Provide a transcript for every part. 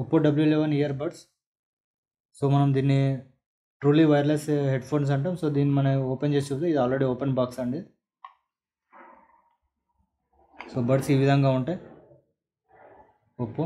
Oppo W eleven earbuds so మనం దీన్ని truly wireless headphones అంటాం so దీన్ని మనం ఓపెన్ చేసి చూస్తే ఇది ఆల్రెడీ ఓపెన్ బాక్స్ అండి సో బడ్స్ ఈ విధంగా ఉంటాయి ఒప్పో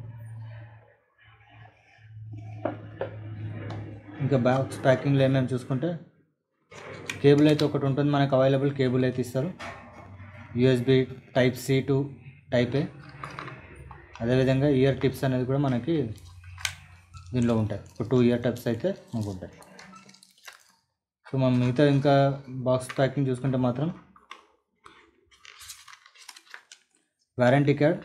ఇంకా బాక్స్ ప్యాకింగ్లో ఏమేమి చూసుకుంటే కేబుల్ అయితే ఒకటి ఉంటుంది మనకు అవైలబుల్ కేబుల్ అయితే ఇస్తారు USB type C to type A అదేవిధంగా ఇయర్ టిప్స్ అనేది కూడా మనకి దీనిలో ఉంటాయి ఒక టూ ఇయర్ టిప్స్ అయితే మనకు ఉంటాయి సో మనం మిగతా ఇంకా బాక్స్ ప్యాకింగ్ చూసుకుంటే మాత్రం వారంటీ కార్డ్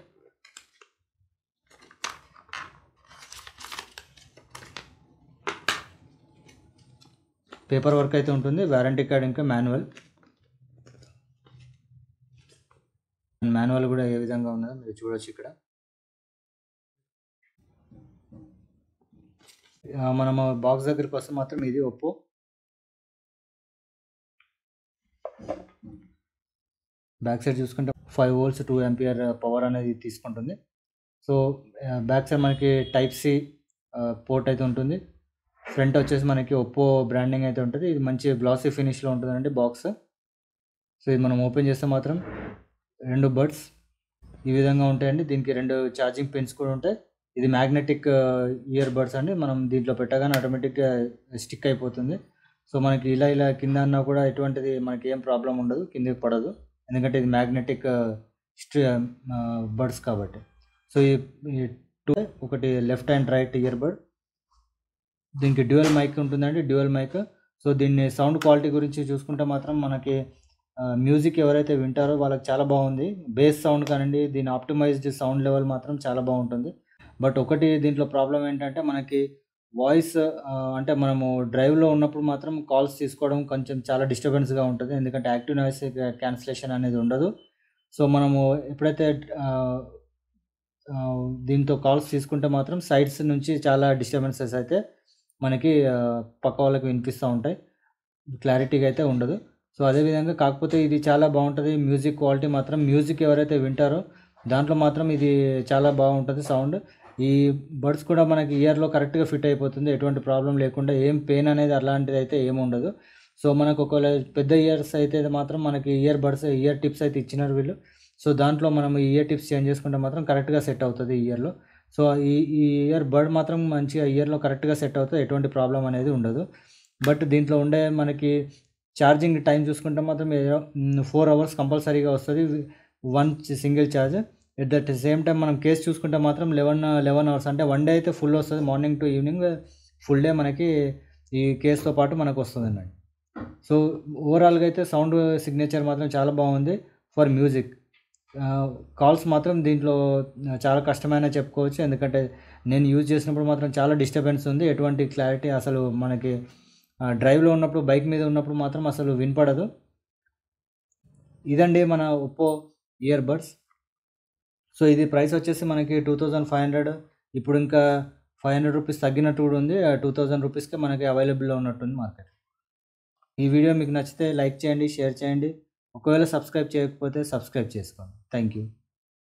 పేపర్ వర్క్ అయితే ఉంటుంది వారంటీ కార్డ్ ఇంకా మాన్యువల్ మాన్యువల్ కూడా ఏ విధంగా ఉన్నదో మీరు చూడొచ్చు ఇక్కడ ఆ, మనం బాక్స్ దగ్గరికి వస్తే మాత్రం ఇది ఒప్పో బ్యాక్ సైడ్ చూసుకుంటే five volts two ampere power అనేది తీసుకుంటుంది సో బ్యాక్ సైడ్ మనకి టైప్ సి పోర్ట్ అయితే ఉంటుంది ఫ్రంట్ వచ్చేసి మనకి ఒప్పో బ్రాండింగ్ అయితే ఉంటుంది ఇది మంచి గ్లాసీ ఫినిష్లో ఉంటుందండి బాక్స్ సో ఇది మనం ఓపెన్ చేస్తే మాత్రం రెండు బడ్స్ ఈ విధంగా ఉంటాయండి దీనికి రెండు ఛార్జింగ్ పిన్స్ కూడా ఉంటాయి ఇది మ్యాగ్నెటిక్ ఇయర్ బడ్స్ అండి మనం దీంట్లో పెట్టగానే ఆటోమేటిక్గా స్టిక్ అయిపోతుంది సో మనకి ఇలా ఇలా కింద అన్నా కూడా ఎటువంటిది మనకి ఏం ప్రాబ్లం ఉండదు కిందకి పడదు ఎందుకంటే ఇది మ్యాగ్నెటిక్ బడ్స్ కాబట్టి సో ఈ టూ ఒకటి left and right earbud దీనికి డ్యూయల్ మైక్ ఉంటుందండి డ్యూయల్ మైక్ సో దీన్ని సౌండ్ క్వాలిటీ గురించి చూసుకుంటే మాత్రం మనకి మ్యూజిక్ ఎవరైతే వింటారో వాళ్ళకి చాలా బాగుంది బేస్ సౌండ్ కానివ్వండి దీని ఆప్టిమైజ్డ్ సౌండ్ లెవెల్ మాత్రం చాలా బాగుంటుంది బట్ ఒకటి దీంట్లో ప్రాబ్లం ఏంటంటే మనకి వాయిస్ అంటే మనము డ్రైవ్లో ఉన్నప్పుడు మాత్రం కాల్స్ తీసుకోవడం కొంచెం చాలా డిస్టర్బెన్స్గా ఉంటుంది ఎందుకంటే యాక్టివ్ నాయిస్ క్యాన్సిలేషన్ అనేది ఉండదు సో మనము ఎప్పుడైతే ఆ, ఆ, దీంతో కాల్స్ తీసుకుంటే మాత్రం సైడ్స్ నుంచి చాలా డిస్టర్బెన్సెస్ అయితే మనకి ఆ, పక్క వాళ్ళకి వినిపిస్తూ ఉంటాయి క్లారిటీగా అయితే ఉండదు సో అదేవిధంగా కాకపోతే ఇది చాలా బాగుంటుంది మ్యూజిక్ క్వాలిటీ మాత్రం మ్యూజిక్ ఎవరైతే వింటారో దాంట్లో మాత్రం ఇది చాలా బాగుంటుంది సౌండ్ ఈ బడ్స్ కూడా మనకి ఇయర్లో కరెక్ట్గా ఫిట్ అయిపోతుంది ఎటువంటి ప్రాబ్లం లేకుండా ఏం పెయిన్ అనేది అలాంటిది అయితే ఏమి ఉండదు సో మనకు ఒకవేళ పెద్ద ఇయర్స్ అయితే మాత్రం మనకి ఇయర్ బడ్స్ ఇయర్ టిప్స్ అయితే ఇచ్చినారు వీళ్ళు సో దాంట్లో మనం ఈ ఇయర్ టిప్స్ చేంజ్ చేసుకుంటే మాత్రం కరెక్ట్గా సెట్ అవుతుంది ఈ ఇయర్లో సో ఈ ఈ ఇయర్ బడ్ మాత్రం మంచిగా ఇయర్లో కరెక్ట్గా సెట్ అవుతుంది ఎటువంటి ప్రాబ్లం అనేది ఉండదు బట్ దీంట్లో ఉండే మనకి ఛార్జింగ్ టైం చూసుకుంటే మాత్రం ఫోర్ అవర్స్ కంపల్సరీగా వస్తుంది one single charge at that same time మనం కేస్ చూసుకుంటే మాత్రం లెవెన్ లెవెన్ అవర్స్ అంటే వన్ డే అయితే ఫుల్ వస్తుంది morning to evening full day మనకి ఈ కేస్తో పాటు మనకు వస్తుంది అన్నట్టు సో ఓవరాల్గా అయితే సౌండ్ సిగ్నేచర్ మాత్రం చాలా బాగుంది ఫర్ మ్యూజిక్ కాల్స్ మాత్రం దీంట్లో చాలా కష్టమైన చెప్పుకోవచ్చు ఎందుకంటే నేను యూజ్ చేసినప్పుడు మాత్రం చాలా డిస్టర్బెన్స్ ఉంది ఎటువంటి క్లారిటీ అసలు మనకి డ్రైవ్లో ఉన్నప్పుడు బైక్ మీద ఉన్నప్పుడు మాత్రం అసలు వినపడదు ఇదండి మన ఒప్పో ఇయర్ బడ్స్ సో ఇది ప్రైస్ వచ్చేసి మనకి టూ థౌజండ్ ఫైవ్ హండ్రెడ్ ఇప్పుడు ఇంకా ఫైవ్ హండ్రెడ్ రూపీస్ తగ్గినట్టు కూడా ఉంది టూ థౌజండ్ రూపీస్కే మనకి అవైలబుల్లో ఉన్నట్టుంది మార్కెట్ ఈ వీడియో మీకు నచ్చితే లైక్ చేయండి షేర్ చేయండి ఒకవేళ సబ్స్క్రైబ్ చేయకపోతే సబ్స్క్రైబ్ చేసుకోండి థ్యాంక్ యూ